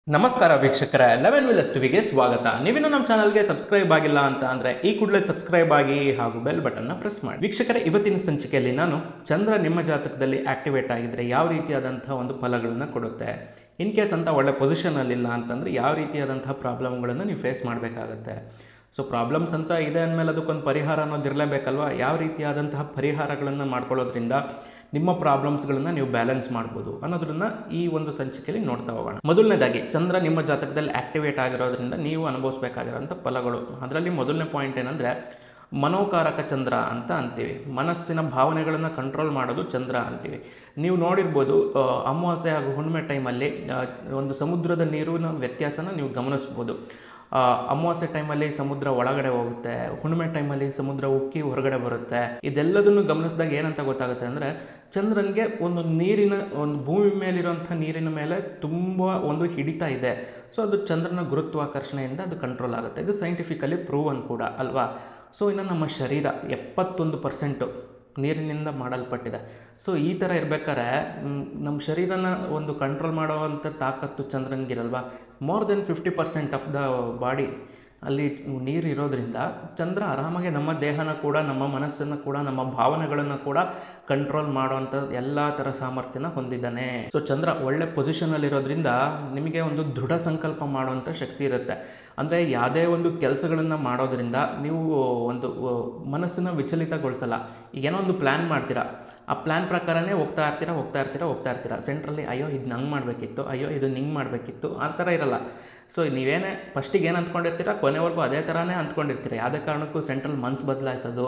ನಮಸ್ಕಾರ ವೀಕ್ಷಕರ ಲೆವೆನ್ ವಿಲಸ್ ಟಿವಿಗೆ ಸ್ವಾಗತ ನೀವಿನ್ನು ನಮ್ಮ ಚಾನಲ್ಗೆ ಸಬ್ಸ್ಕ್ರೈಬ್ ಆಗಿಲ್ಲ ಅಂತ ಅಂದರೆ ಈ ಕೂಡಲೇ ಸಬ್ಸ್ಕ್ರೈಬ್ ಆಗಿ ಹಾಗೂ ಬೆಲ್ ಬಟನ್ನ ಪ್ರೆಸ್ ಮಾಡಿ ವೀಕ್ಷಕರ ಇವತ್ತಿನ ಸಂಚಿಕೆಯಲ್ಲಿ ನಾನು ಚಂದ್ರ ನಿಮ್ಮ ಜಾತಕದಲ್ಲಿ ಆಕ್ಟಿವೇಟ್ ಆಗಿದ್ರೆ ಯಾವ ರೀತಿಯಾದಂಥ ಒಂದು ಫಲಗಳನ್ನು ಕೊಡುತ್ತೆ ಇನ್ ಕೇಸ್ ಅಂತ ಒಳ್ಳೆ ಪೊಸಿಷನಲ್ಲಿಲ್ಲ ಅಂತಂದರೆ ಯಾವ ರೀತಿಯಾದಂಥ ಪ್ರಾಬ್ಲಮ್ಗಳನ್ನು ನೀವು ಫೇಸ್ ಮಾಡಬೇಕಾಗತ್ತೆ ಸೊ ಪ್ರಾಬ್ಲಮ್ಸ್ ಅಂತ ಇದೆ ಅಂದಮೇಲೆ ಅದಕ್ಕೊಂದು ಪರಿಹಾರ ಅನ್ನೋದು ಇರಲೇಬೇಕಲ್ವ ಯಾವ ರೀತಿಯಾದಂತಹ ಪರಿಹಾರಗಳನ್ನು ಮಾಡ್ಕೊಳ್ಳೋದ್ರಿಂದ ನಿಮ್ಮ ಪ್ರಾಬ್ಲಮ್ಸ್ಗಳನ್ನು ನೀವು ಬ್ಯಾಲೆನ್ಸ್ ಮಾಡ್ಬೋದು ಅನ್ನೋದನ್ನ ಈ ಒಂದು ಸಂಚಿಕೆಯಲ್ಲಿ ನೋಡ್ತಾ ಹೋಗೋಣ ಮೊದಲನೇದಾಗಿ ಚಂದ್ರ ನಿಮ್ಮ ಜಾತಕದಲ್ಲಿ ಆಕ್ಟಿವೇಟ್ ಆಗಿರೋದ್ರಿಂದ ನೀವು ಅನುಭವಿಸ್ಬೇಕಾಗಿರೋಂಥ ಫಲಗಳು ಅದರಲ್ಲಿ ಮೊದಲನೇ ಪಾಯಿಂಟ್ ಏನಂದರೆ ಮನೋಕಾರಕ ಚಂದ್ರ ಅಂತ ಅಂತೀವಿ ಮನಸ್ಸಿನ ಭಾವನೆಗಳನ್ನು ಕಂಟ್ರೋಲ್ ಮಾಡೋದು ಚಂದ್ರ ಅಂತೀವಿ ನೀವು ನೋಡಿರ್ಬೋದು ಆ, ಅಮಾವಾಸ್ಯೆ ಹಾಗೂ ಹುಣ್ಣಿಮೆ ಟೈಮಲ್ಲಿ ಆ, ಒಂದು ಸಮುದ್ರದ ನೀರಿನ ವ್ಯತ್ಯಾಸನ ನೀವು ಗಮನಿಸ್ಬೋದು ಆ, ಅಮಾವಾಸ್ಯೆ ಟೈಮಲ್ಲಿ ಸಮುದ್ರ ಒಳಗಡೆ ಹೋಗುತ್ತೆ ಹುಣ್ಣಿಮೆ ಟೈಮಲ್ಲಿ ಸಮುದ್ರ ಉಕ್ಕಿ ಹೊರಗಡೆ ಬರುತ್ತೆ ಇದೆಲ್ಲದನ್ನು ಗಮನಿಸಿದಾಗ ಏನಂತ ಗೊತ್ತಾಗುತ್ತೆ ಅಂದರೆ ಚಂದ್ರನಿಗೆ ಒಂದು ನೀರಿನ ಒಂದು ಭೂಮಿ ಮೇಲಿರುವಂಥ ನೀರಿನ ಮೇಲೆ ತುಂಬ ಒಂದು ಹಿಡಿತ ಇದೆ ಸೊ ಅದು ಚಂದ್ರನ ಗುರುತ್ವಾಕರ್ಷಣೆಯಿಂದ ಅದು ಕಂಟ್ರೋಲ್ ಆಗುತ್ತೆ ಇದು ಸೈಂಟಿಫಿಕಲಿ ಪ್ರೂವನ್ ಕೂಡ ಅಲ್ವಾ ಸೊ ಇನ್ನು ನಮ್ಮ ಶರೀರ ಎಪ್ಪತ್ತೊಂದು ಪರ್ಸೆಂಟು ನೀರಿನಿಂದ ಮಾಡಲ್ಪಟ್ಟಿದೆ ಸೊ ಈ ಥರ ಇರ್ಬೇಕಾದ್ರೆ ಮ್, ನಮ್ಮ ಶರೀರನ ಒಂದು ಕಂಟ್ರೋಲ್ ಮಾಡುವಂಥ ತಾಕತ್ತು ಚಂದ್ರನಿಗಿರಲ್ವಾ more than fifty percent of the body ಅಲ್ಲಿ ನೀರು ಇರೋದ್ರಿಂದ ಚಂದ್ರ ಆರಾಮಾಗಿ ನಮ್ಮ ದೇಹನ ಕೂಡ ನಮ್ಮ ಮನಸ್ಸನ್ನು ಕೂಡ ನಮ್ಮ ಭಾವನೆಗಳನ್ನು ಕೂಡ ಕಂಟ್ರೋಲ್ ಮಾಡುವಂಥ ಎಲ್ಲ ಥರ ಸಾಮರ್ಥ್ಯನ ಹೊಂದಿದ್ದಾನೆ ಸೊ ಚಂದ್ರ ಒಳ್ಳೆ ಪೊಸಿಷನಲ್ಲಿರೋದ್ರಿಂದ ನಿಮಗೆ ಒಂದು ದೃಢ ಸಂಕಲ್ಪ ಮಾಡುವಂಥ ಶಕ್ತಿ ಇರುತ್ತೆ ಅಂದರೆ ಯಾವುದೇ ಒಂದು ಕೆಲಸಗಳನ್ನು ಮಾಡೋದ್ರಿಂದ ನೀವು ಒಂದು ಆ, ಮನಸ್ಸನ್ನು ವಿಚಲಿತಗೊಳಿಸಲ್ಲ ಈಗ ಏನೋ ಒಂದು ಪ್ಲ್ಯಾನ್ ಮಾಡ್ತೀರಾ ಆ ಪ್ಲ್ಯಾನ್ ಪ್ರಕಾರನೇ ಹೋಗ್ತಾ ಇರ್ತೀರಾ ಹೋಗ್ತಾ ಇರ್ತೀರಾ ಹೋಗ್ತಾ ಇರ್ತೀರಾ ಸೆಂಟ್ರಲ್ಲಿ ಅಯ್ಯೋ ಇದು ನಂಗೆ ಮಾಡಬೇಕಿತ್ತು ಅಯ್ಯೋ ಇದು ನಿಂಗೆ ಮಾಡಬೇಕಿತ್ತು ಆ ಥರ ಇರಲ್ಲ ಸೊ ನೀವೇನೇ ಫಸ್ಟಿಗೆ ಏನು ಅಂದ್ಕೊಂಡಿರ್ತೀರ ಕೊನೆವರೆಗೂ ಅದೇ ಥರನೇ ಅಂದ್ಕೊಂಡಿರ್ತೀರ ಯಾವುದೇ ಕಾರಣಕ್ಕೂ ಸೆಂಟ್ರಲ್ ಮನ್ಸು ಬದಲಾಯಿಸೋದು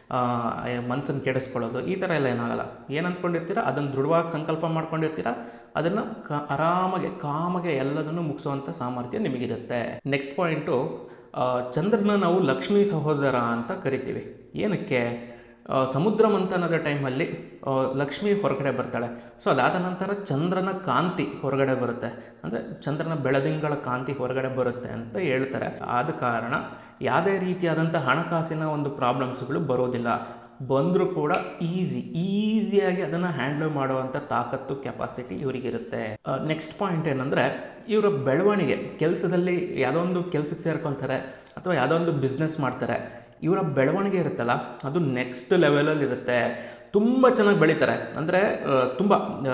ಮನ್ಸನ್ನು ಕೆಡಿಸ್ಕೊಳ್ಳೋದು ಈ ಥರ ಎಲ್ಲ ಏನಾಗಲ್ಲ ಏನು ಅಂದ್ಕೊಂಡಿರ್ತೀರ ಅದನ್ನು ದೃಢವಾಗಿ ಸಂಕಲ್ಪ ಮಾಡ್ಕೊಂಡಿರ್ತೀರ ಅದನ್ನು ಕ ಆರಾಮಾಗೆ ಕಾಮಗೆ ಎಲ್ಲದನ್ನು ಮುಗಿಸುವಂಥ ಸಾಮರ್ಥ್ಯ ನಿಮಗಿರುತ್ತೆ ನೆಕ್ಸ್ಟ್ ಪಾಯಿಂಟು ಚಂದ್ರನ ನಾವು ಲಕ್ಷ್ಮೀ ಸಹೋದರ ಅಂತ ಕರಿತೀವಿ ಏನಕ್ಕೆ ಆ, ಸಮುದ್ರ ಮಂಥನದ ಟೈಮಲ್ಲಿ ಆ, ಲಕ್ಷ್ಮಿ ಹೊರಗಡೆ ಬರ್ತಾಳೆ ಸೊ ಅದಾದ ನಂತರ ಚಂದ್ರನ ಕಾಂತಿ ಹೊರಗಡೆ ಬರುತ್ತೆ ಅಂದರೆ ಚಂದ್ರನ ಬೆಳದಿಂಗಳ ಕಾಂತಿ ಹೊರಗಡೆ ಬರುತ್ತೆ ಅಂತ ಹೇಳ್ತಾರೆ ಆದ ಕಾರಣ ಯಾವುದೇ ರೀತಿಯಾದಂಥ ಹಣಕಾಸಿನ ಒಂದು ಪ್ರಾಬ್ಲಮ್ಸ್ಗಳು ಬರೋದಿಲ್ಲ ಬಂದರೂ ಕೂಡ ಈಸಿ ಈಸಿಯಾಗಿ ಅದನ್ನು ಹ್ಯಾಂಡಲ್ ಮಾಡುವಂಥ ತಾಕತ್ತು ಕೆಪಾಸಿಟಿ ಇವರಿಗಿರುತ್ತೆ ನೆಕ್ಸ್ಟ್ ಪಾಯಿಂಟ್ ಏನಂದರೆ ಇವರ ಬೆಳವಣಿಗೆ ಕೆಲಸದಲ್ಲಿ ಯಾವುದೋ ಒಂದು ಕೆಲಸಕ್ಕೆ ಸೇರ್ಕೊಳ್ತಾರೆ ಅಥವಾ ಯಾವುದೋ ಒಂದು ಬಿಸ್ನೆಸ್ ಮಾಡ್ತಾರೆ ಇವರ ಬೆಳವಣಿಗೆ ಇರುತ್ತಲ್ಲ ಅದು ನೆಕ್ಸ್ಟ್ ಲೆವೆಲಲ್ಲಿ ಇರುತ್ತೆ ತುಂಬ ಚೆನ್ನಾಗಿ ಬೆಳೀತಾರೆ ಅಂದರೆ ತುಂಬ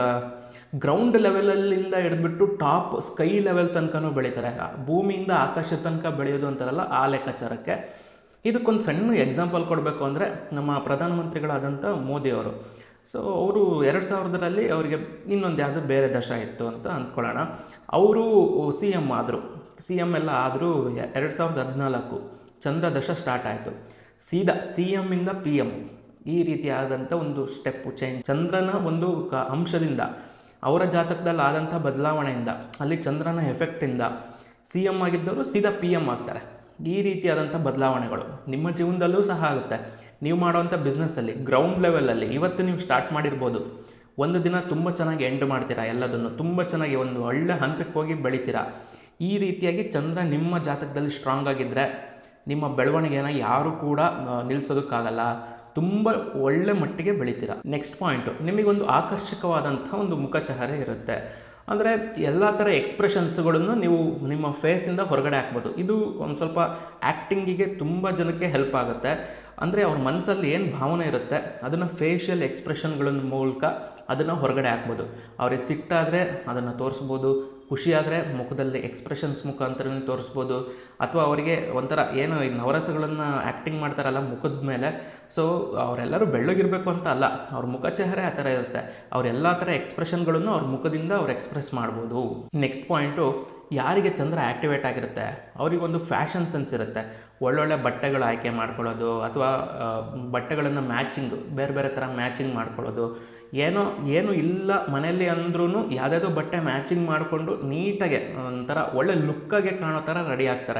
ಗ್ರೌಂಡ್ ಲೆವೆಲಲ್ಲಿಂದ ಹಿಡಿದ್ಬಿಟ್ಟು ಟಾಪ್ ಸ್ಕೈ ಲೆವೆಲ್ ತನಕನೂ ಬೆಳೀತಾರೆ ಆ ಭೂಮಿಯಿಂದ ಆಕಾಶ ತನಕ ಬೆಳೆಯೋದು ಅಂತಾರಲ್ಲ ಆ ಲೆಕ್ಕಾಚಾರಕ್ಕೆ ಇದಕ್ಕೊಂದು ಸಣ್ಣ ಎಕ್ಸಾಂಪಲ್ ಕೊಡಬೇಕು ಅಂದರೆ ನಮ್ಮ ಪ್ರಧಾನಮಂತ್ರಿಗಳಾದಂಥ ಮೋದಿಯವರು ಸೊ ಅವರು ಎರಡು ಸಾವಿರದಲ್ಲಿ ಅವರಿಗೆ ಇನ್ನೊಂದು ಯಾವುದೋ ಬೇರೆ ದಶ ಇತ್ತು ಅಂತ ಅಂದ್ಕೊಳ್ಳೋಣ ಅವರು ಸಿ ಎಮ್ ಆದರು ಸಿ ಎಮ್ ಎಲ್ಲ ಆದರೂ ಎರಡು ಸಾವಿರದ ಹದಿನಾಲ್ಕು ಚಂದ್ರ ದಶ ಸ್ಟಾರ್ಟ್ ಆಯಿತು ಸೀದಾ ಸಿ ಎಮ್ಮಿಂದ ಪಿ ಎಮ್ ಈ ರೀತಿಯಾದಂಥ ಒಂದು ಸ್ಟೆಪ್ಪು ಚೇಂಜ್ ಚಂದ್ರನ ಒಂದು ಕ ಅಂಶದಿಂದ ಅವರ ಜಾತಕದಲ್ಲಿ ಆದಂಥ ಬದಲಾವಣೆಯಿಂದ ಅಲ್ಲಿ ಚಂದ್ರನ ಎಫೆಕ್ಟಿಂದ ಸಿ ಎಮ್ ಆಗಿದ್ದವರು ಸೀದಾ ಪಿ ಎಮ್ ಆಗ್ತಾರೆ ಈ ರೀತಿಯಾದಂಥ ಬದಲಾವಣೆಗಳು ನಿಮ್ಮ ಜೀವನದಲ್ಲೂ ಸಹ ಆಗುತ್ತೆ ನೀವು ಮಾಡುವಂಥ ಬಿಸ್ನೆಸ್ಸಲ್ಲಿ ಗ್ರೌಂಡ್ ಲೆವೆಲಲ್ಲಿ ಇವತ್ತು ನೀವು ಸ್ಟಾರ್ಟ್ ಮಾಡಿರ್ಬೋದು ಒಂದು ದಿನ ತುಂಬ ಚೆನ್ನಾಗಿ ಎಂಡ್ ಮಾಡ್ತೀರಾ ಎಲ್ಲದನ್ನು ತುಂಬ ಚೆನ್ನಾಗಿ ಒಂದು ಒಳ್ಳೆ ಹಂತಕ್ಕೆ ಹೋಗಿ ಬೆಳಿತೀರಾ ಈ ರೀತಿಯಾಗಿ ಚಂದ್ರ ನಿಮ್ಮ ಜಾತಕದಲ್ಲಿ ಸ್ಟ್ರಾಂಗ್ ಆಗಿದ್ದರೆ ನಿಮ್ಮ ಬೆಳವಣಿಗೆನ ಯಾರೂ ಕೂಡ ಆ, ನಿಲ್ಲಿಸೋದಕ್ಕಾಗಲ್ಲ ತುಂಬ ಒಳ್ಳೆ ಮಟ್ಟಿಗೆ ಬೆಳಿತೀರಾ ನೆಕ್ಸ್ಟ್ ಪಾಯಿಂಟು ನಿಮಗೊಂದು ಆಕರ್ಷಕವಾದಂಥ ಒಂದು ಮುಖಚಹರೆ ಇರುತ್ತೆ ಅಂದರೆ ಎಲ್ಲ ಥರ ಎಕ್ಸ್ಪ್ರೆಷನ್ಸ್ಗಳನ್ನು ನೀವು ನಿಮ್ಮ ಫೇಸಿಂದ ಹೊರಗಡೆ ಹಾಕ್ಬೋದು ಇದು ಒಂದು ಸ್ವಲ್ಪ ಆ್ಯಕ್ಟಿಂಗಿಗೆ ತುಂಬ ಜನಕ್ಕೆ ಹೆಲ್ಪ್ ಆಗುತ್ತೆ ಅಂದರೆ ಅವ್ರ ಮನಸ್ಸಲ್ಲಿ ಏನು ಭಾವನೆ ಇರುತ್ತೆ ಅದನ್ನು ಫೇಶಿಯಲ್ ಎಕ್ಸ್ಪ್ರೆಷನ್ಗಳ ಮೂಲಕ ಅದನ್ನು ಹೊರಗಡೆ ಹಾಕ್ಬೋದು ಅವ್ರಿಗೆ ಸಿಟ್ಟಾದರೆ ಅದನ್ನು ತೋರಿಸ್ಬೋದು ಖುಷಿಯಾದರೆ ಮುಖದಲ್ಲಿ ಎಕ್ಸ್ಪ್ರೆಷನ್ಸ್ ಮುಖಾಂತರನೇ ತೋರಿಸ್ಬೋದು ಅಥವಾ ಅವರಿಗೆ ಒಂಥರ ಏನು ಈಗ ನವರಸಗಳನ್ನು ಆ್ಯಕ್ಟಿಂಗ್ ಮಾಡ್ತಾರಲ್ಲ ಮುಖದ ಮೇಲೆ ಸೊ ಅವರೆಲ್ಲರೂ ಬೆಳ್ಳಗಿರಬೇಕು ಅಂತ ಅಲ್ಲ ಅವ್ರ ಮುಖ ಚೆಹರೆ ಆ ಥರ ಇರುತ್ತೆ ಅವರೆಲ್ಲ ಥರ ಎಕ್ಸ್ಪ್ರೆಷನ್ಗಳನ್ನು ಅವ್ರ ಮುಖದಿಂದ ಅವ್ರು ಎಕ್ಸ್ಪ್ರೆಸ್ ಮಾಡ್ಬೋದು ನೆಕ್ಸ್ಟ್ ಪಾಯಿಂಟು ಯಾರಿಗೆ ಚಂದ್ರ ಆ್ಯಕ್ಟಿವೇಟ್ ಆಗಿರುತ್ತೆ ಅವರಿಗೊಂದು ಫ್ಯಾಷನ್ ಸೆನ್ಸ್ ಇರುತ್ತೆ ಒಳ್ಳೊಳ್ಳೆ ಬಟ್ಟೆಗಳು ಆಯ್ಕೆ ಮಾಡ್ಕೊಳ್ಳೋದು ಅಥವಾ ಆ, ಬಟ್ಟೆಗಳನ್ನು ಮ್ಯಾಚಿಂಗ್ ಬೇರೆ ಬೇರೆ ಥರ ಮ್ಯಾಚಿಂಗ್ ಮಾಡ್ಕೊಳ್ಳೋದು ಏನೋ ಏನು ಇಲ್ಲ ಮನೆಯಲ್ಲಿ ಅಂದ್ರೂ ಯಾವುದಾದ್ರು ಬಟ್ಟೆ ಮ್ಯಾಚಿಂಗ್ ಮಾಡಿಕೊಂಡು ನೀಟಾಗೆ ಒಂಥರ ಒಳ್ಳೆ ಲುಕ್ಕಾಗೆ ಕಾಣೋ ಥರ ರೆಡಿ ಆಗ್ತಾರೆ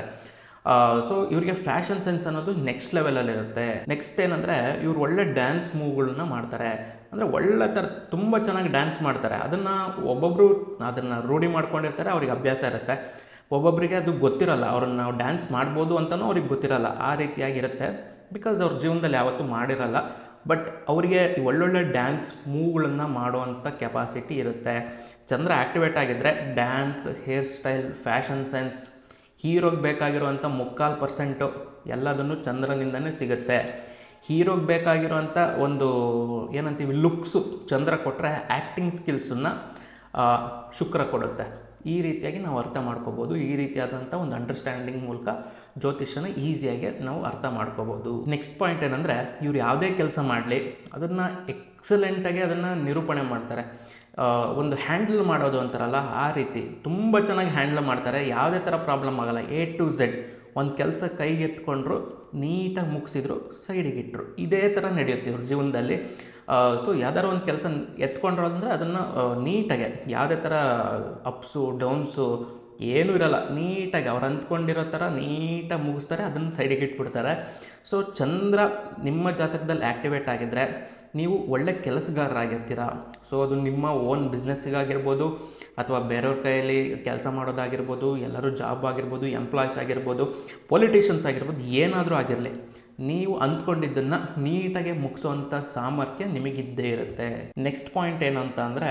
ಸೊ ಇವರಿಗೆ ಫ್ಯಾಷನ್ ಸೆನ್ಸ್ ಅನ್ನೋದು ನೆಕ್ಸ್ಟ್ ಲೆವೆಲಲ್ಲಿರುತ್ತೆ ನೆಕ್ಸ್ಟ್ ಏನಂದರೆ ಇವ್ರು ಒಳ್ಳೆ ಡ್ಯಾನ್ಸ್ ಮೂವ್ಗಳನ್ನ ಮಾಡ್ತಾರೆ ಅಂದರೆ ಒಳ್ಳೆ ಥರ ತುಂಬ ಚೆನ್ನಾಗಿ ಡ್ಯಾನ್ಸ್ ಮಾಡ್ತಾರೆ ಅದನ್ನು ಒಬ್ಬೊಬ್ಬರು ಅದನ್ನು ರೂಢಿ ಮಾಡ್ಕೊಂಡಿರ್ತಾರೆ ಅವ್ರಿಗೆ ಅಭ್ಯಾಸ ಇರುತ್ತೆ ಒಬ್ಬೊಬ್ಬರಿಗೆ ಅದು ಗೊತ್ತಿರಲ್ಲ ಅವ್ರನ್ನ ನಾವು ಡ್ಯಾನ್ಸ್ ಮಾಡ್ಬೋದು ಅಂತಲೂ ಅವ್ರಿಗೆ ಗೊತ್ತಿರಲ್ಲ ಆ ರೀತಿಯಾಗಿರುತ್ತೆ ಬಿಕಾಸ್ ಅವ್ರ ಜೀವನದಲ್ಲಿ ಯಾವತ್ತೂ ಮಾಡಿರಲ್ಲ ಬಟ್ ಅವರಿಗೆ ಒಳ್ಳೊಳ್ಳೆ ಡ್ಯಾನ್ಸ್ ಮೂವ್ಗಳನ್ನು ಮಾಡುವಂಥ ಕೆಪಾಸಿಟಿ ಇರುತ್ತೆ ಚಂದ್ರ ಆ್ಯಕ್ಟಿವೇಟ್ ಆಗಿದ್ದರೆ dance hair style fashion sense ಹೀರೋಗೆ ಬೇಕಾಗಿರುವಂಥ ಮುಕ್ಕಾಲು ಪರ್ಸೆಂಟು ಎಲ್ಲದನ್ನು ಚಂದ್ರನಿಂದನೇ ಸಿಗುತ್ತೆ ಹೀರೋಗೆ ಬೇಕಾಗಿರುವಂಥ ಒಂದು ಏನಂತೀವಿ ಲುಕ್ಸು ಚಂದ್ರ ಕೊಟ್ಟರೆ ಆ್ಯಕ್ಟಿಂಗ್ ಸ್ಕಿಲ್ಸನ್ನು ಶುಕ್ರ ಕೊಡುತ್ತೆ ಈ ರೀತಿಯಾಗಿ ನಾವು ಅರ್ಥ ಮಾಡ್ಕೋಬೋದು ಈ ರೀತಿಯಾದಂಥ ಒಂದು ಅಂಡರ್ಸ್ಟ್ಯಾಂಡಿಂಗ್ ಮೂಲಕ ಜ್ಯೋತಿಷನ ಈಸಿಯಾಗಿ ನಾವು ಅರ್ಥ ಮಾಡ್ಕೋಬೋದು ನೆಕ್ಸ್ಟ್ ಪಾಯಿಂಟ್ ಏನಂದರೆ ಇವ್ರು ಯಾವುದೇ ಕೆಲಸ ಮಾಡಲಿ ಅದನ್ನು ಎಕ್ಸಲೆಂಟಾಗಿ ಅದನ್ನು ನಿರೂಪಣೆ ಮಾಡ್ತಾರೆ ಆ, ಒಂದು ಹ್ಯಾಂಡಲ್ ಮಾಡೋದು ಅಂತಾರಲ್ಲ ಆ ರೀತಿ ತುಂಬ ಚೆನ್ನಾಗಿ ಹ್ಯಾಂಡಲ್ ಮಾಡ್ತಾರೆ ಯಾವುದೇ ಥರ ಪ್ರಾಬ್ಲಮ್ ಆಗಲ್ಲ ಎ ಟು ಝೆಡ್ ಒಂದು ಕೆಲಸ ಕೈಗೆ ಎತ್ಕೊಂಡ್ರು ನೀಟಾಗಿ ಮುಗಿಸಿದ್ರು ಸೈಡಿಗೆ ಇಟ್ಟರು ಇದೇ ಥರ ನಡೆಯುತ್ತೆ ಇವ್ರ ಜೀವನದಲ್ಲಿ ಸೊ ಯಾವ್ದಾರು ಒಂದು ಕೆಲಸ ಎತ್ಕೊಂಡ್ರು ಅಂದರೆ ಅದನ್ನು ನೀಟಾಗೆ ಯಾವುದೇ ಥರ ಅಪ್ಸು ಡೌನ್ಸು ಏನೂ ಇರಲ್ಲ ನೀಟಾಗಿ ಅವ್ರು ಅಂದ್ಕೊಂಡಿರೋ ಥರ ನೀಟಾಗಿ ಮುಗಿಸ್ತಾರೆ ಅದನ್ನು ಸೈಡಿಗೆ ಇಟ್ಬಿಡ್ತಾರೆ ಸೊ ಚಂದ್ರ ನಿಮ್ಮ ಜಾತಕದಲ್ಲಿ ಆ್ಯಕ್ಟಿವೇಟ್ ಆಗಿದ್ದರೆ ನೀವು ಒಳ್ಳೆ ಕೆಲಸಗಾರರಾಗಿರ್ತೀರ ಸೊ ಅದು ನಿಮ್ಮ ಓನ್ ಬಿಸ್ನೆಸ್ಸಿಗಾಗಿರ್ಬೋದು ಅಥವಾ ಬೇರೆಯವ್ರ ಕೈಯಲ್ಲಿ ಕೆಲಸ ಮಾಡೋದಾಗಿರ್ಬೋದು ಎಲ್ಲರೂ ಜಾಬ್ ಆಗಿರ್ಬೋದು ಎಂಪ್ಲಾಯ್ಸ್ ಆಗಿರ್ಬೋದು ಪೊಲಿಟಿಷಿಯನ್ಸ್ ಆಗಿರ್ಬೋದು ಏನಾದರೂ ಆಗಿರಲಿ ನೀವು ಅಂದ್ಕೊಂಡಿದ್ದನ್ನು ನೀಟಾಗಿ ಮುಗಿಸೋವಂಥ ಸಾಮರ್ಥ್ಯ ನಿಮಗಿದ್ದೇ ಇರುತ್ತೆ ನೆಕ್ಸ್ಟ್ ಪಾಯಿಂಟ್ ಏನು ಅಂತ ಅಂದರೆ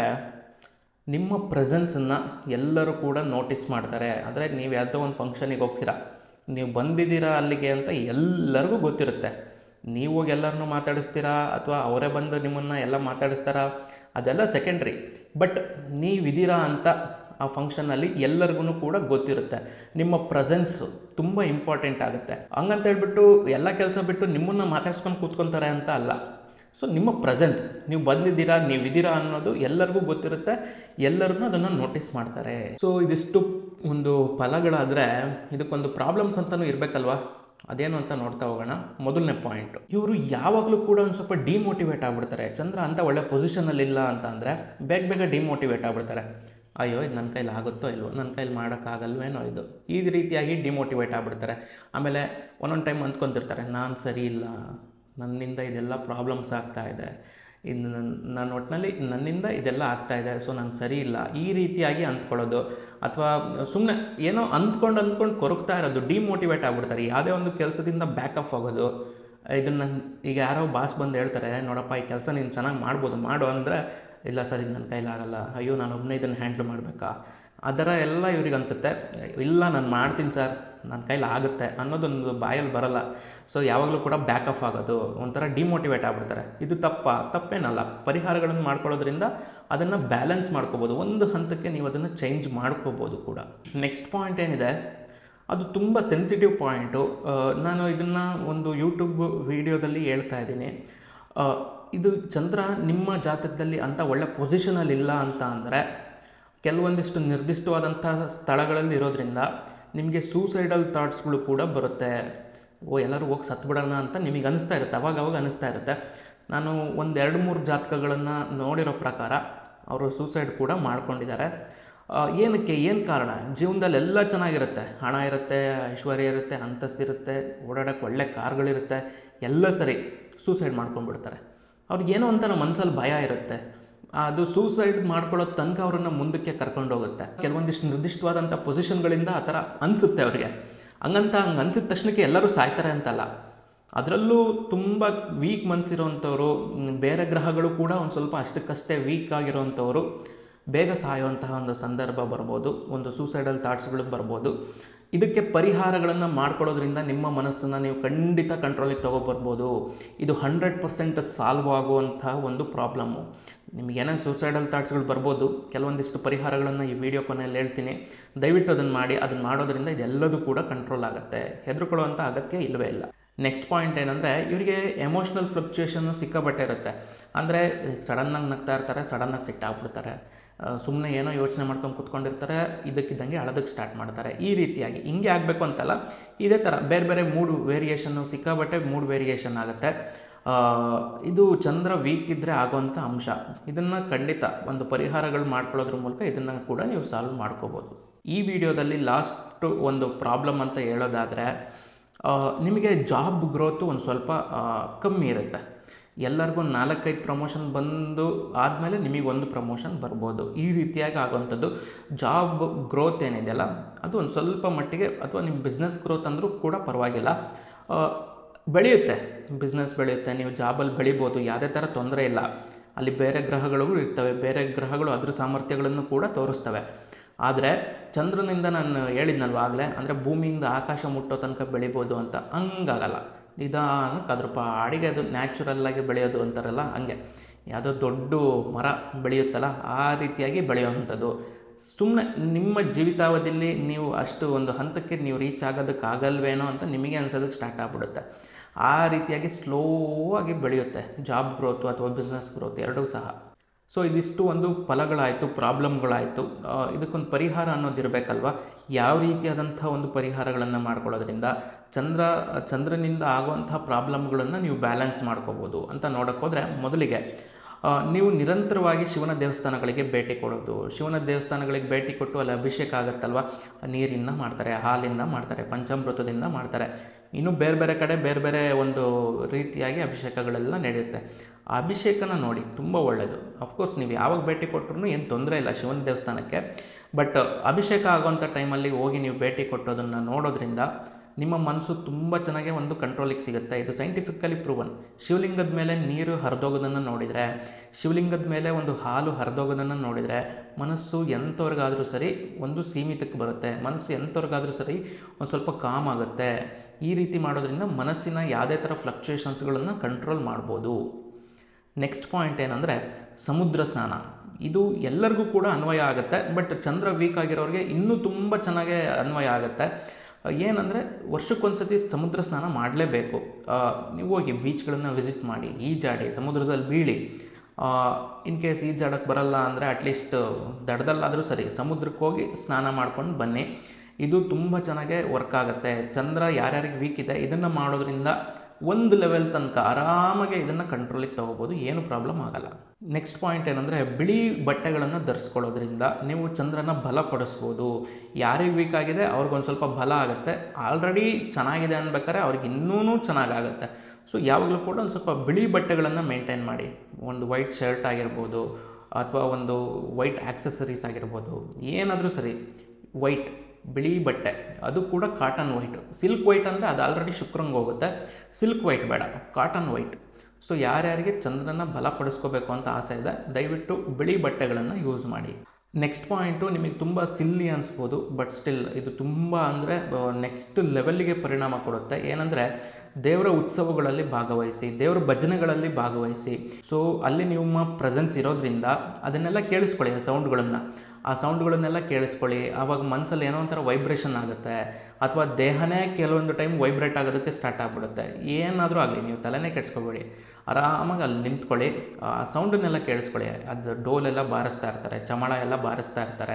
ನಿಮ್ಮ ಪ್ರೆಸೆನ್ಸನ್ನು ಎಲ್ಲರೂ ಕೂಡ ನೋಟಿಸ್ ಮಾಡ್ತಾರೆ ಅಂದರೆ ನೀವು ಯಾವುದೋ ಒಂದು ಫಂಕ್ಷನಿಗೆ ಹೋಗ್ತೀರಾ ನೀವು ಬಂದಿದ್ದೀರಾ ಅಲ್ಲಿಗೆ ಅಂತ ಎಲ್ಲರಿಗೂ ಗೊತ್ತಿರುತ್ತೆ ನೀವು ಹೋಗಿ ಎಲ್ಲರನ್ನೂ ಮಾತಾಡಿಸ್ತೀರಾ ಅಥವಾ ಅವರೇ ಬಂದು ನಿಮ್ಮನ್ನು ಎಲ್ಲ ಮಾತಾಡಿಸ್ತಾರಾ ಅದೆಲ್ಲ ಸೆಕೆಂಡ್ರಿ ಬಟ್ ನೀವಿದ್ದೀರಾ ಅಂತ ಆ ಫಂಕ್ಷನಲ್ಲಿ ಎಲ್ಲರಿಗೂ ಕೂಡ ಗೊತ್ತಿರುತ್ತೆ ನಿಮ್ಮ ಪ್ರೆಸೆನ್ಸು ತುಂಬ ಇಂಪಾರ್ಟೆಂಟ್ ಆಗುತ್ತೆ ಹಂಗಂತ ಹೇಳ್ಬಿಟ್ಟು ಎಲ್ಲ ಕೆಲಸ ಬಿಟ್ಟು ನಿಮ್ಮನ್ನು ಮಾತಾಡ್ಸ್ಕೊಂಡು ಕೂತ್ಕೊತಾರೆ ಅಂತ ಅಲ್ಲ ಸೊ ನಿಮ್ಮ ಪ್ರೆಸೆನ್ಸ್ ನೀವು ಬಂದಿದ್ದೀರಾ ನೀವಿದ್ದೀರಾ ಅನ್ನೋದು ಎಲ್ಲರಿಗೂ ಗೊತ್ತಿರುತ್ತೆ ಎಲ್ಲರೂ ಅದನ್ನು ನೋಟಿಸ್ ಮಾಡ್ತಾರೆ ಸೊ ಇದಿಷ್ಟು ಒಂದು ಫಲಗಳಾದರೆ ಇದಕ್ಕೊಂದು ಪ್ರಾಬ್ಲಮ್ಸ್ ಅಂತಲೂ ಇರಬೇಕಲ್ವಾ ಅದೇನು ಅಂತ ನೋಡ್ತಾ ಹೋಗೋಣ ಮೊದಲನೇ ಪಾಯಿಂಟು ಇವರು ಯಾವಾಗಲೂ ಕೂಡ ಒಂದು ಸ್ವಲ್ಪ ಡಿಮೋಟಿವೇಟ್ ಆಗ್ಬಿಡ್ತಾರೆ ಚಂದ್ರ ಅಂತ ಒಳ್ಳೆ ಪೊಸಿಷನಲ್ಲಿ ಇಲ್ಲ ಅಂತ ಅಂದರೆ ಬೇಗ ಬೇಗ ಡಿಮೋಟಿವೇಟ್ ಆಗ್ಬಿಡ್ತಾರೆ ಅಯ್ಯೋ ಇದು ನನ್ನ ಕೈಲಿ ಆಗುತ್ತೋ ಇಲ್ವೋ ನನ್ನ ಕೈಲಿ ಮಾಡೋಕ್ಕಾಗಲ್ವೇನೋ ಇದು ಈ ರೀತಿಯಾಗಿ ಡಿಮೋಟಿವೇಟ್ ಆಗ್ಬಿಡ್ತಾರೆ ಆಮೇಲೆ ಒಂದೊಂದು ಟೈಮ್ ಅಂದ್ಕೊತಿರ್ತಾರೆ ನಾನು ಸರಿ ಇಲ್ಲ ನನ್ನಿಂದ ಇದೆಲ್ಲ ಪ್ರಾಬ್ಲಮ್ಸ್ ಆಗ್ತಾ ಇದೆ ಇನ್ನು ನಾನು ಒಟ್ಟಿನಲ್ಲಿ ನನ್ನಿಂದ ಇದೆಲ್ಲ ಆಗ್ತಾ ಇದೆ ಸೊ ನಾನು ಸರಿ ಇಲ್ಲ ಈ ರೀತಿಯಾಗಿ ಅಂದ್ಕೊಳ್ಳೋದು ಅಥವಾ ಸುಮ್ಮನೆ ಏನೋ ಅಂದ್ಕೊಂಡು ಅಂದ್ಕೊಂಡು ಕೊರಗ್ತಾ ಇರೋದು ಡಿಮೋಟಿವೇಟ್ ಆಗ್ಬಿಡ್ತಾರೆ ಯಾವುದೇ ಒಂದು ಕೆಲಸದಿಂದ ಬ್ಯಾಕಪ್ ಆಗೋದು ಇದನ್ನು ಈಗ ಯಾರೋ ಬಾಸ್ ಬಂದು ಹೇಳ್ತಾರೆ ನೋಡಪ್ಪ ಈ ಕೆಲಸ ನೀನು ಚೆನ್ನಾಗಿ ಮಾಡ್ಬೋದು ಮಾಡು ಅಂದರೆ ಇಲ್ಲ ಸರ್ ಇದು ನನ್ನ ಕೈಲಾಗಲ್ಲ ಅಯ್ಯೋ ನಾನು ಒಬ್ಬನೇ ಇದನ್ನು ಹ್ಯಾಂಡ್ಲ್ ಮಾಡಬೇಕಾ ಅದರ ಎಲ್ಲ ಇವ್ರಿಗೆ ಅನಿಸುತ್ತೆ ಇಲ್ಲ ನಾನು ಮಾಡ್ತೀನಿ ಸರ್ ನನ್ನ ಕೈಲಿ ಆಗುತ್ತೆ ಅನ್ನೋದೊಂದು ಬಾಯಲ್ಲಿ ಬರಲ್ಲ ಸೊ ಯಾವಾಗಲೂ ಕೂಡ ಬ್ಯಾಕಪ್ ಆಗೋದು ಒಂಥರ ಡಿಮೋಟಿವೇಟ್ ಆಗ್ಬಿಡ್ತಾರೆ ಇದು ತಪ್ಪ ತಪ್ಪೇನಲ್ಲ ಪರಿಹಾರಗಳನ್ನು ಮಾಡ್ಕೊಳ್ಳೋದ್ರಿಂದ ಅದನ್ನು ಬ್ಯಾಲೆನ್ಸ್ ಮಾಡ್ಕೋಬೋದು ಒಂದು ಹಂತಕ್ಕೆ ನೀವು ಅದನ್ನು ಚೇಂಜ್ ಮಾಡ್ಕೋಬೋದು ಕೂಡ ನೆಕ್ಸ್ಟ್ ಪಾಯಿಂಟ್ ಏನಿದೆ ಅದು ತುಂಬ ಸೆನ್ಸಿಟಿವ್ ಪಾಯಿಂಟು ನಾನು ಇದನ್ನು ಒಂದು ಯೂಟ್ಯೂಬ್ ವೀಡಿಯೋದಲ್ಲಿ ಹೇಳ್ತಾ ಇದ್ದೀನಿ ಆ, ಇದು ಚಂದ್ರ ನಿಮ್ಮ ಜಾತಕದಲ್ಲಿ ಅಂಥ ಒಳ್ಳೆ ಪೊಸಿಷನಲ್ಲಿ ಇಲ್ಲ ಅಂತ ಅಂದರೆ ಕೆಲವೊಂದಿಷ್ಟು ನಿರ್ದಿಷ್ಟವಾದಂಥ ಸ್ಥಳಗಳಲ್ಲಿ ಇರೋದ್ರಿಂದ ನಿಮಗೆ ಸೂಸೈಡಲ್ ಥಾಟ್ಸ್ಗಳು ಕೂಡ ಬರುತ್ತೆ ಓ ಎಲ್ಲರೂ ಹೋಗಿ ಸತ್ಬಿಡೋಣ ಅಂತ ನಿಮಗೆ ಅನಿಸ್ತಾ ಇರುತ್ತೆ ಅವಾಗ ಅವಾಗ ಅನಿಸ್ತಾ ಇರುತ್ತೆ ನಾನು ಒಂದು ಎರಡು ಮೂರು ಜಾತಕಗಳನ್ನು ನೋಡಿರೋ ಪ್ರಕಾರ ಅವರು ಸೂಸೈಡ್ ಕೂಡ ಮಾಡ್ಕೊಂಡಿದ್ದಾರೆ ಆ, ಏನಕ್ಕೆ ಏನು ಕಾರಣ ಜೀವನದಲ್ಲಿ ಎಲ್ಲ ಚೆನ್ನಾಗಿರುತ್ತೆ ಹಣ ಇರುತ್ತೆ ಐಶ್ವರ್ಯ ಇರುತ್ತೆ ಅಂತಸ್ತಿರುತ್ತೆ ಓಡಾಡೋಕ್ಕೆ ಒಳ್ಳೆ ಕಾರ್ಗಳಿರುತ್ತೆ ಎಲ್ಲ ಸರಿ ಸೂಸೈಡ್ ಮಾಡ್ಕೊಂಡ್ಬಿಡ್ತಾರೆ ಅವ್ರಿಗೇನೋ ಅಂತ ನಮ್ಮ ಮನಸ್ಸಲ್ಲಿ ಭಯ ಇರುತ್ತೆ ಅದು ಸೂಸೈಡ್ ಮಾಡ್ಕೊಳ್ಳೋ ತನಕ ಅವ್ರನ್ನ ಮುಂದಕ್ಕೆ ಕರ್ಕೊಂಡು ಹೋಗುತ್ತೆ ಕೆಲವೊಂದಿಷ್ಟು ನಿರ್ದಿಷ್ಟವಾದಂಥ ಪೊಸಿಷನ್ಗಳಿಂದ ಆ ಥರ ಅನಿಸುತ್ತೆ ಅವರಿಗೆ ಹಂಗಂತ ಹಂಗೆ ಅನ್ಸಿದ ತಕ್ಷಣಕ್ಕೆ ಎಲ್ಲರೂ ಸಾಯ್ತಾರೆ ಅಂತಲ್ಲ ಅದರಲ್ಲೂ ತುಂಬ ವೀಕ್ ಮನಸ್ಸಿರೋವಂಥವ್ರು ಮ್, ಬೇರೆ ಗ್ರಹಗಳು ಕೂಡ ಒಂದು ಸ್ವಲ್ಪ ಅಷ್ಟಕ್ಕಷ್ಟೇ ವೀಕ್ ಆಗಿರೋವಂಥವ್ರು ಬೇಗ ಸಾಯುವಂತಹ ಒಂದು ಸಂದರ್ಭ ಬರ್ಬೋದು ಒಂದು ಸೂಸೈಡಲ್ ಥಾಟ್ಸ್ಗಳು ಬರ್ಬೋದು ಇದಕ್ಕೆ ಪರಿಹಾರಗಳನ್ನು ಮಾಡ್ಕೊಳ್ಳೋದ್ರಿಂದ ನಿಮ್ಮ ಮನಸ್ಸನ್ನು ನೀವು ಖಂಡಿತ ಕಂಟ್ರೋಲಿಗೆ ತೊಗೊಬರ್ಬೋದು ಇದು ಹಂಡ್ರೆಡ್ ಪರ್ಸೆಂಟ್ ಸಾಲ್ವ್ ಆಗುವಂಥ ಒಂದು ಪ್ರಾಬ್ಲಮ್ಮು ನಿಮ್ಗೆ ಏನೇ ಸೂಸೈಡಲ್ ಥಾಟ್ಸ್ಗಳು ಬರ್ಬೋದು ಕೆಲವೊಂದಿಷ್ಟು ಪರಿಹಾರಗಳನ್ನು ಈ ವಿಡಿಯೋ ಕೊನೆಯಲ್ಲಿ ಹೇಳ್ತೀನಿ ದಯವಿಟ್ಟು ಅದನ್ನು ಮಾಡಿ ಅದನ್ನು ಮಾಡೋದ್ರಿಂದ ಇದೆಲ್ಲದೂ ಕೂಡ ಕಂಟ್ರೋಲ್ ಆಗುತ್ತೆ ಹೆದರ್ಕೊಳ್ಳುವಂಥ ಅಗತ್ಯ ಇಲ್ಲವೇ ಇಲ್ಲ ನೆಕ್ಸ್ಟ್ ಪಾಯಿಂಟ್ ಏನಂದರೆ ಇವರಿಗೆ ಎಮೋಷ್ನಲ್ ಫ್ಲಕ್ಚುಯೇಷನ್ನು ಸಿಕ್ಕಾಪಟ್ಟೆ ಇರುತ್ತೆ ಅಂದರೆ ಸಡನ್ನಾಗಿ ನಗ್ತಾ ಇರ್ತಾರೆ ಸಡನ್ನಾಗಿ ಸಿಟ್ಟಾಗ್ಬಿಡ್ತಾರೆ ಸುಮ್ಮನೆ ಏನೋ ಯೋಚನೆ ಮಾಡ್ಕೊಂಡು ಕೂತ್ಕೊಂಡಿರ್ತಾರೆ ಇದಕ್ಕಿದ್ದಂಗೆ ಅಳೋದಕ್ಕೆ ಸ್ಟಾರ್ಟ್ ಮಾಡ್ತಾರೆ ಈ ರೀತಿಯಾಗಿ ಹಿಂಗೆ ಆಗಬೇಕು ಅಂತಲ್ಲ ಇದೇ ಥರ ಬೇರೆ ಬೇರೆ ಮೂಡ್ ವೇರಿಯೇಷನ್ನು ಸಿಕ್ಕಾಪಟ್ಟೆ ಮೂಡ್ ವೇರಿಯೇಷನ್ ಆಗುತ್ತೆ ಆ, ಇದು ಚಂದ್ರ ವೀಕ್ ಇದ್ದರೆ ಆಗುವಂಥ ಅಂಶ ಇದನ್ನು ಖಂಡಿತ ಒಂದು ಪರಿಹಾರಗಳು ಮಾಡ್ಕೊಳ್ಳೋದ್ರ ಮೂಲಕ ಇದನ್ನು ಕೂಡ ನೀವು ಸಾಲ್ವ್ ಮಾಡ್ಕೋಬೋದು ಈ ವಿಡಿಯೋದಲ್ಲಿ ಲಾಸ್ಟ್ ಒಂದು ಪ್ರಾಬ್ಲಮ್ ಅಂತ ಹೇಳೋದಾದರೆ ಆ, ನಿಮಗೆ ಜಾಬ್ ಗ್ರೋತು ಒಂದು ಸ್ವಲ್ಪ ಆ, ಕಮ್ಮಿ ಇರುತ್ತೆ ಎಲ್ಲರಿಗೂ ಒಂದು ನಾಲ್ಕೈದು ಪ್ರಮೋಷನ್ ಬಂದು ಆದಮೇಲೆ ನಿಮಗೆ ಒಂದು ಪ್ರಮೋಷನ್ ಬರ್ಬೋದು ಈ ರೀತಿಯಾಗಿ ಆಗುವಂಥದ್ದು ಜಾಬ್ ಗ್ರೋತ್ ಏನಿದೆಯಲ್ಲ ಅದು ಒಂದು ಸ್ವಲ್ಪ ಮಟ್ಟಿಗೆ ಅಥವಾ ನಿಮ್ಮ ಬಿಸ್ನೆಸ್ ಗ್ರೋತ್ ಅಂದರೂ ಕೂಡ ಪರವಾಗಿಲ್ಲ ಆ, ಬೆಳೆಯುತ್ತೆ ಬಿಸ್ನೆಸ್ ಬೆಳೆಯುತ್ತೆ ನೀವು ಜಾಬಲ್ಲಿ ಬೆಳಿಬೋದು ಯಾವುದೇ ಥರ ತೊಂದರೆ ಇಲ್ಲ ಅಲ್ಲಿ ಬೇರೆ ಗ್ರಹಗಳು ಇರ್ತವೆ ಬೇರೆ ಗ್ರಹಗಳು ಅದ್ರ ಸಾಮರ್ಥ್ಯಗಳನ್ನು ಕೂಡ ತೋರಿಸ್ತವೆ ಆದರೆ ಚಂದ್ರನಿಂದ ನಾನು ಹೇಳಿದ್ನಲ್ವ ಆಗಲೇ ಅಂದರೆ ಭೂಮಿಯಿಂದ ಆಕಾಶ ಮುಟ್ಟೋ ತನಕ ಬೆಳಿಬೋದು ಅಂತ ಹಂಗಾಗಲ್ಲ ನಿಧಾನಕ್ಕೆ ಅದ್ರ ಪಾಡಿಗೆ ಅದು ನ್ಯಾಚುರಲ್ಲಾಗಿ ಬೆಳೆಯೋದು ಅಂತಾರಲ್ಲ ಹಂಗೆ ಯಾವುದೋ ದೊಡ್ಡ ಮರ ಬೆಳೆಯುತ್ತಲ್ಲ ಆ ರೀತಿಯಾಗಿ ಬೆಳೆಯುವಂಥದ್ದು ಸುಮ್ಮನೆ ನಿಮ್ಮ ಜೀವಿತಾವಧಿಯಲ್ಲಿ ನೀವು ಅಷ್ಟು ಒಂದು ಹಂತಕ್ಕೆ ನೀವು ರೀಚ್ ಆಗೋದಕ್ಕಾಗಲ್ವೇನೋ ಅಂತ ನಿಮಗೆ ಅನ್ಸೋದಕ್ಕೆ ಸ್ಟಾರ್ಟ್ ಆಗಿಬಿಡುತ್ತೆ ಆ ರೀತಿಯಾಗಿ ಸ್ಲೋ ಆಗಿ ಬೆಳೆಯುತ್ತೆ ಜಾಬ್ ಗ್ರೋತು ಅಥವಾ ಬಿಸ್ನೆಸ್ ಗ್ರೋತ್ ಎರಡೂ ಸಹ ಸೊ ಇದಿಷ್ಟು ಒಂದು ಫಲಗಳಾಯಿತು ಪ್ರಾಬ್ಲಮ್ಗಳಾಯಿತು ಇದಕ್ಕೊಂದು ಪರಿಹಾರ ಅನ್ನೋದಿರಬೇಕಲ್ವ ಯಾವ ರೀತಿಯಾದಂಥ ಒಂದು ಪರಿಹಾರಗಳನ್ನು ಮಾಡ್ಕೊಳ್ಳೋದ್ರಿಂದ ಚಂದ್ರ ಚಂದ್ರನಿಂದ ಆಗುವಂಥ ಪ್ರಾಬ್ಲಮ್ಗಳನ್ನು ನೀವು ಬ್ಯಾಲೆನ್ಸ್ ಮಾಡ್ಕೋಬೋದು ಅಂತ ನೋಡೋಕ್ಕೆ ಹೋದರೆ ಮೊದಲಿಗೆ ಆ, ನೀವು ನಿರಂತರವಾಗಿ ಶಿವನ ದೇವಸ್ಥಾನಗಳಿಗೆ ಭೇಟಿ ಕೊಡೋದು ಶಿವನ ದೇವಸ್ಥಾನಗಳಿಗೆ ಭೇಟಿ ಕೊಟ್ಟು ಅಲ್ಲಿ ಅಭಿಷೇಕ ಆಗುತ್ತಲ್ವ ನೀರಿಂದ ಮಾಡ್ತಾರೆ ಹಾಲಿಂದ ಮಾಡ್ತಾರೆ ಪಂಚಾಮೃತದಿಂದ ಮಾಡ್ತಾರೆ ಇನ್ನು ಬೇರೆ ಬೇರೆ ಕಡೆ ಬೇರೆ ಬೇರೆ ಒಂದು ರೀತಿಯಾಗಿ ಅಭಿಷೇಕಗಳೆಲ್ಲ ನಡೆಯುತ್ತೆ ಆ ಅಭಿಷೇಕನ ನೋಡಿ ತುಂಬ ಒಳ್ಳೆಯದು ಅಫ್ಕೋರ್ಸ್ ನೀವು ಯಾವಾಗ ಭೇಟಿ ಕೊಟ್ಟರು ಏನು ತೊಂದರೆ ಇಲ್ಲ ಶಿವನ ದೇವಸ್ಥಾನಕ್ಕೆ ಬಟ್ ಅಭಿಷೇಕ ಆಗೋವಂಥ ಟೈಮಲ್ಲಿ ಹೋಗಿ ನೀವು ಭೇಟಿ ಕೊಟ್ಟೋದನ್ನು ನೋಡೋದ್ರಿಂದ ನಿಮ್ಮ ಮನಸ್ಸು ತುಂಬ ಚೆನ್ನಾಗಿ ಒಂದು ಕಂಟ್ರೋಲಿಗೆ ಸಿಗುತ್ತೆ ಇದು ಸೈಂಟಿಫಿಕಲಿ ಪ್ರೂವನ್ ಶಿವಲಿಂಗದ ಮೇಲೆ ನೀರು ಹರಿದೋಗೋದನ್ನು ನೋಡಿದರೆ ಶಿವಲಿಂಗದ ಮೇಲೆ ಒಂದು ಹಾಲು ಹರಿದೋಗೋದನ್ನು ನೋಡಿದರೆ ಮನಸ್ಸು ಎಂಥವ್ರಿಗಾದರೂ ಸರಿ ಒಂದು ಸೀಮಿತಕ್ಕೆ ಬರುತ್ತೆ ಮನಸ್ಸು ಎಂಥವ್ರಿಗಾದರೂ ಸರಿ ಒಂದು ಸ್ವಲ್ಪ ಕಾಮ್ ಆಗುತ್ತೆ ಈ ರೀತಿ ಮಾಡೋದ್ರಿಂದ ಮನಸ್ಸಿನ ಯಾವುದೇ ಥರ ಫ್ಲಕ್ಚುಯೇಷನ್ಸ್ಗಳನ್ನು ಕಂಟ್ರೋಲ್ ಮಾಡ್ಬೋದು ನೆಕ್ಸ್ಟ್ ಪಾಯಿಂಟ್ ಏನಂದರೆ ಸಮುದ್ರ ಸ್ನಾನ ಇದು ಎಲ್ಲರಿಗೂ ಕೂಡ ಅನ್ವಯ ಆಗುತ್ತೆ ಬಟ್ ಚಂದ್ರ ವೀಕ್ ಆಗಿರೋರಿಗೆ ಇನ್ನೂ ತುಂಬ ಚೆನ್ನಾಗೇ ಅನ್ವಯ ಆಗುತ್ತೆ ಏನಂದರೆ ವರ್ಷಕ್ಕೊಂದ್ಸತಿ ಸಮುದ್ರ ಸ್ನಾನ ಮಾಡಲೇಬೇಕು ನೀವು ಹೋಗಿ ಬೀಚ್ಗಳನ್ನು ವಿಸಿಟ್ ಮಾಡಿ ಈಜಾಡಿ ಸಮುದ್ರದಲ್ಲಿ ಬೀಳಿ ಇನ್ ಕೇಸ್ ಈಜಾಡಕ್ಕೆ ಬರಲ್ಲ ಅಂದರೆ ಅಟ್ಲೀಸ್ಟ್ ದಡದಲ್ಲಾದರೂ ಸರಿ ಸಮುದ್ರಕ್ಕೆ ಹೋಗಿ ಸ್ನಾನ ಮಾಡ್ಕೊಂಡು ಬನ್ನಿ ಇದು ತುಂಬ ಚೆನ್ನಾಗೇ ವರ್ಕ್ ಆಗುತ್ತೆ ಚಂದ್ರ ಯಾರ್ಯಾರಿಗೆ ವೀಕ್ ಇದೆ ಇದನ್ನು ಮಾಡೋದ್ರಿಂದ ಒಂದು ಲೆವೆಲ್ ತನಕ ಆರಾಮಾಗಿ ಇದನ್ನು ಕಂಟ್ರೋಲಿಗೆ ತೊಗೋಬೋದು ಏನು ಪ್ರಾಬ್ಲಮ್ ಆಗಲ್ಲ ನೆಕ್ಸ್ಟ್ ಪಾಯಿಂಟ್ ಏನಂದರೆ ಬಿಳಿ ಬಟ್ಟೆಗಳನ್ನು ಧರಿಸ್ಕೊಳ್ಳೋದ್ರಿಂದ ನೀವು ಚಂದ್ರನ ಬಲಪಡಿಸ್ಬೋದು ಯಾರಿಗೆ ವೀಕ್ ಆಗಿದೆ ಅವ್ರಿಗೊಂದು ಸ್ವಲ್ಪ ಬಲ ಆಗುತ್ತೆ ಆಲ್ರೆಡಿ ಚೆನ್ನಾಗಿದೆ ಅನ್ಬೇಕಾದ್ರೆ ಅವ್ರಿಗೆ ಇನ್ನೂ ಚೆನ್ನಾಗಾಗುತ್ತೆ ಸೊ ಯಾವಾಗಲೂ ಕೂಡ ಒಂದು ಸ್ವಲ್ಪ ಬಿಳಿ ಬಟ್ಟೆಗಳನ್ನು ಮೇಂಟೈನ್ ಮಾಡಿ ಒಂದು ವೈಟ್ ಶರ್ಟ್ ಆಗಿರ್ಬೋದು ಅಥವಾ ಒಂದು ವೈಟ್ ಆಕ್ಸೆಸರೀಸ್ ಆಗಿರ್ಬೋದು ಏನಾದರೂ ಸರಿ ವೈಟ್ ಬಿಳಿ ಬಟ್ಟೆ ಅದು ಕೂಡ ಕಾಟನ್ ವೈಟ್ ಸಿಲ್ಕ್ ವೈಟ್ ಅಂದರೆ ಅದು ಆಲ್ರೆಡಿ ಶುಕ್ರಂಗೆ ಹೋಗುತ್ತೆ ಸಿಲ್ಕ್ ವೈಟ್ ಬೇಡ ಕಾಟನ್ ವೈಟ್ ಸೊ ಯಾರ್ಯಾರಿಗೆ ಚಂದ್ರನ ಬಲಪಡಿಸ್ಕೋಬೇಕು ಅಂತ ಆಸೆ ಇದೆ ದಯವಿಟ್ಟು ಬಿಳಿ ಬಟ್ಟೆಗಳನ್ನು ಯೂಸ್ ಮಾಡಿ ನೆಕ್ಸ್ಟ್ ಪಾಯಿಂಟು ನಿಮಗೆ ತುಂಬ ಸಿಲ್ಲಿ ಅನಿಸ್ಬೋದು ಬಟ್ ಸ್ಟಿಲ್ ಇದು ತುಂಬ ಅಂದರೆ ನೆಕ್ಸ್ಟ್ ಲೆವೆಲ್ಗೆ ಪರಿಣಾಮ ಕೊಡುತ್ತೆ ಏನಂದರೆ ದೇವರ ಉತ್ಸವಗಳಲ್ಲಿ ಭಾಗವಹಿಸಿ ದೇವರ ಭಜನೆಗಳಲ್ಲಿ ಭಾಗವಹಿಸಿ ಸೊ ಅಲ್ಲಿ ನಿಮ್ಮ ಪ್ರೆಸೆನ್ಸ್ ಇರೋದ್ರಿಂದ ಅದನ್ನೆಲ್ಲ ಕೇಳಿಸ್ಕೊಳ್ಳಿ ಆ ಸೌಂಡ್ಗಳನ್ನು ಆ ಸೌಂಡ್ಗಳನ್ನೆಲ್ಲ ಕೇಳಿಸ್ಕೊಳ್ಳಿ ಆವಾಗ ಮನಸ್ಸಲ್ಲಿ ಏನೋ ಒಂಥರ ವೈಬ್ರೇಷನ್ ಆಗುತ್ತೆ ಅಥವಾ ದೇಹನೇ ಕೆಲವೊಂದು ಟೈಮ್ ವೈಬ್ರೇಟ್ ಆಗೋದಕ್ಕೆ ಸ್ಟಾರ್ಟ್ ಆಗಿಬಿಡುತ್ತೆ ಏನಾದರೂ ಆಗಲಿ ನೀವು ತಲೆನೇ ಕೆಡಿಸ್ಕೋಬೇಡಿ ಆರಾಮಾಗಿ ಅಲ್ಲಿ ನಿಂತ್ಕೊಳ್ಳಿ ಆ ಸೌಂಡನ್ನೆಲ್ಲ ಕೇಳಿಸ್ಕೊಳ್ಳಿ ಅದು ಡೋಲೆಲ್ಲ ಬಾರಿಸ್ತಾ ಇರ್ತಾರೆ ಚಮಳ ಎಲ್ಲ ಬಾರಿಸ್ತಾ ಇರ್ತಾರೆ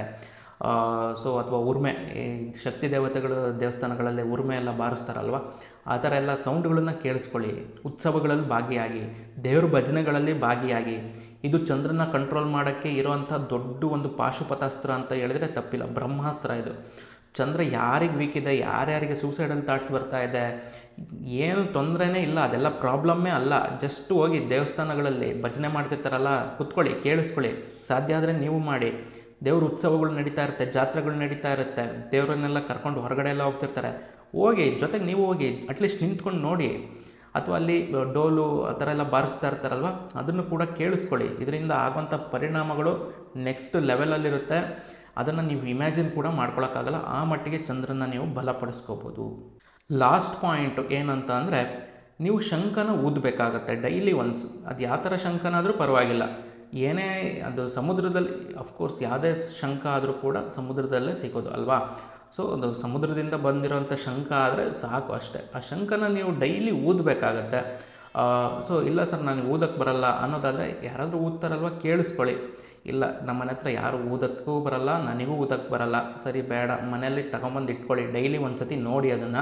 ಸೊ ಅಥವಾ ಉರ್ಮೆ ಈ ಶಕ್ತಿ ದೇವತೆಗಳು ದೇವಸ್ಥಾನಗಳಲ್ಲಿ ಉರ್ಮೆ ಎಲ್ಲ ಬಾರಿಸ್ತಾರಲ್ವ ಆ ಥರ ಎಲ್ಲ ಸೌಂಡ್ಗಳನ್ನು ಕೇಳಿಸ್ಕೊಳ್ಳಿ ಉತ್ಸವಗಳಲ್ಲಿ ಭಾಗಿಯಾಗಿ ದೇವ್ರ ಭಜನೆಗಳಲ್ಲಿ ಭಾಗಿಯಾಗಿ ಇದು ಚಂದ್ರನ ಕಂಟ್ರೋಲ್ ಮಾಡೋಕ್ಕೆ ಇರೋವಂಥ ದೊಡ್ಡ ಒಂದು ಪಾಶುಪತಾಸ್ತ್ರ ಅಂತ ಹೇಳಿದ್ರೆ ತಪ್ಪಿಲ್ಲ ಬ್ರಹ್ಮಾಸ್ತ್ರ ಇದು ಚಂದ್ರ ಯಾರಿಗೆ ವೀಕ್ ಇದೆ ಯಾರ್ಯಾರಿಗೆ ಸೂಸೈಡಲ್ ಥಾಟ್ಸ್ ಬರ್ತಾ ಇದೆ ಏನು ತೊಂದರೆನೇ ಇಲ್ಲ ಅದೆಲ್ಲ ಪ್ರಾಬ್ಲಮ್ಮೇ ಅಲ್ಲ ಜಸ್ಟ್ ಹೋಗಿ ದೇವಸ್ಥಾನಗಳಲ್ಲಿ ಭಜನೆ ಮಾಡ್ತಿರ್ತಾರಲ್ಲ ಕುತ್ಕೊಳ್ಳಿ ಕೇಳಿಸ್ಕೊಳ್ಳಿ ಸಾಧ್ಯ ಆದರೆ ನೀವು ಮಾಡಿ ದೇವ್ರ ಉತ್ಸವಗಳು ನಡೀತಾ ಇರುತ್ತೆ ಜಾತ್ರೆಗಳು ನಡೀತಾ ಇರುತ್ತೆ ದೇವರನ್ನೆಲ್ಲ ಕರ್ಕೊಂಡು ಹೊರಗಡೆ ಎಲ್ಲ ಹೋಗ್ತಿರ್ತಾರೆ ಹೋಗಿ ಜೊತೆಗೆ ನೀವು ಹೋಗಿ ಅಟ್ಲೀಸ್ಟ್ ನಿಂತ್ಕೊಂಡು ನೋಡಿ ಅಥವಾ ಅಲ್ಲಿ ಡೋಲು ಆ ಥರ ಎಲ್ಲ ಬಾರಿಸ್ತಾ ಇರ್ತಾರಲ್ವ ಅದನ್ನು ಕೂಡ ಕೇಳಿಸ್ಕೊಳ್ಳಿ ಇದರಿಂದ ಆಗುವಂಥ ಪರಿಣಾಮಗಳು ನೆಕ್ಸ್ಟ್ ಲೆವೆಲಲ್ಲಿರುತ್ತೆ ಅದನ್ನು ನೀವು ಇಮ್ಯಾಜಿನ್ ಕೂಡ ಮಾಡ್ಕೊಳಕ್ಕಾಗಲ್ಲ ಆ ಮಟ್ಟಿಗೆ ಚಂದ್ರನ ನೀವು ಬಲಪಡಿಸ್ಕೋಬೋದು ಲಾಸ್ಟ್ ಪಾಯಿಂಟ್ ಏನಂತ ಅಂದರೆ ನೀವು ಶಂಖನ ಊದಬೇಕಾಗತ್ತೆ ಡೈಲಿ ಒನ್ಸ್ ಅದು ಯಾವ ಥರ ಶಂಖನಾದರೂ ಪರವಾಗಿಲ್ಲ ಏನೇ ಅದು ಸಮುದ್ರದಲ್ಲಿ ಅಫ್ಕೋರ್ಸ್ ಯಾವುದೇ ಶಂಖ ಆದರೂ ಕೂಡ ಸಮುದ್ರದಲ್ಲೇ ಸಿಗೋದು ಅಲ್ವಾ ಸೊ ಅದು ಸಮುದ್ರದಿಂದ ಬಂದಿರೋಂಥ ಶಂಖ ಆದರೆ ಸಾಕು ಅಷ್ಟೇ ಆ ಶಂಖನ ನೀವು ಡೈಲಿ ಊದಬೇಕಾಗತ್ತೆ ಸೊ ಇಲ್ಲ ಸರ್ ನನಗೆ ಊದಕ್ಕೆ ಬರಲ್ಲ ಅನ್ನೋದಾದರೆ ಯಾರಾದರೂ ಊದ್ತಾರಲ್ವ ಕೇಳಿಸ್ಕೊಳ್ಳಿ ಇಲ್ಲ ನಮ್ಮ ಮನೆ ಹತ್ರ ಯಾರು ಊದಕ್ಕೂ ಬರಲ್ಲ ನನಗೂ ಊದಕ್ಕೆ ಬರಲ್ಲ ಸರಿ ಬೇಡ ಮನೆಯಲ್ಲಿ ತಗೊಂಬಂದು ಇಟ್ಕೊಳ್ಳಿ ಡೈಲಿ ಒಂದು ಸತಿ ನೋಡಿ ಅದನ್ನು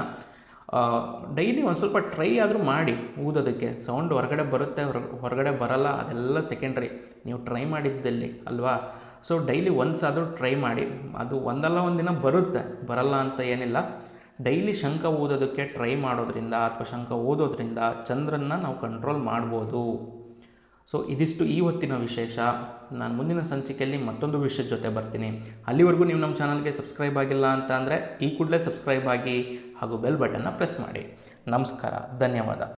ಡೈಲಿ ಒಂದು ಸ್ವಲ್ಪ ಟ್ರೈ ಆದರೂ ಮಾಡಿ ಊದೋದಕ್ಕೆ ಸೌಂಡ್ ಹೊರಗಡೆ ಬರುತ್ತೆ ಹೊರ ಹೊರಗಡೆ ಬರಲ್ಲ ಅದೆಲ್ಲ ಸೆಕೆಂಡ್ರಿ ನೀವು ಟ್ರೈ ಮಾಡಿದ್ದಲ್ಲಿ ಅಲ್ವಾ ಸೊ ಡೈಲಿ ಒನ್ಸ್ ಆದರೂ ಟ್ರೈ ಮಾಡಿ ಅದು ಒಂದಲ್ಲ ಒಂದು ದಿನ ಬರುತ್ತೆ ಬರಲ್ಲ ಅಂತ ಏನಿಲ್ಲ ಡೈಲಿ ಶಂಖ ಓದೋದಕ್ಕೆ ಟ್ರೈ ಮಾಡೋದ್ರಿಂದ ಅಥವಾ ಶಂಖ ಓದೋದ್ರಿಂದ ಚಂದ್ರನ್ನ ನಾವು ಕಂಟ್ರೋಲ್ ಮಾಡ್ಬೋದು ಸೊ ಇದಿಷ್ಟು ಈ ಹೊತ್ತಿನ ವಿಶೇಷ ನಾನು ಮುಂದಿನ ಸಂಚಿಕೆಯಲ್ಲಿ ಮತ್ತೊಂದು ವಿಷಯದ ಜೊತೆ ಬರ್ತೀನಿ ಅಲ್ಲಿವರೆಗೂ ನೀವು ನಮ್ಮ ಚಾನಲ್ಗೆ ಸಬ್ಸ್ಕ್ರೈಬ್ ಆಗಿಲ್ಲ ಅಂತ ಅಂದರೆ ಈ ಕೂಡಲೇ ಸಬ್ಸ್ಕ್ರೈಬ್ ಆಗಿ ಹಾಗೂ ಬೆಲ್ ಬಟನ್ನ ಪ್ರೆಸ್ ಮಾಡಿ ನಮಸ್ಕಾರ ಧನ್ಯವಾದ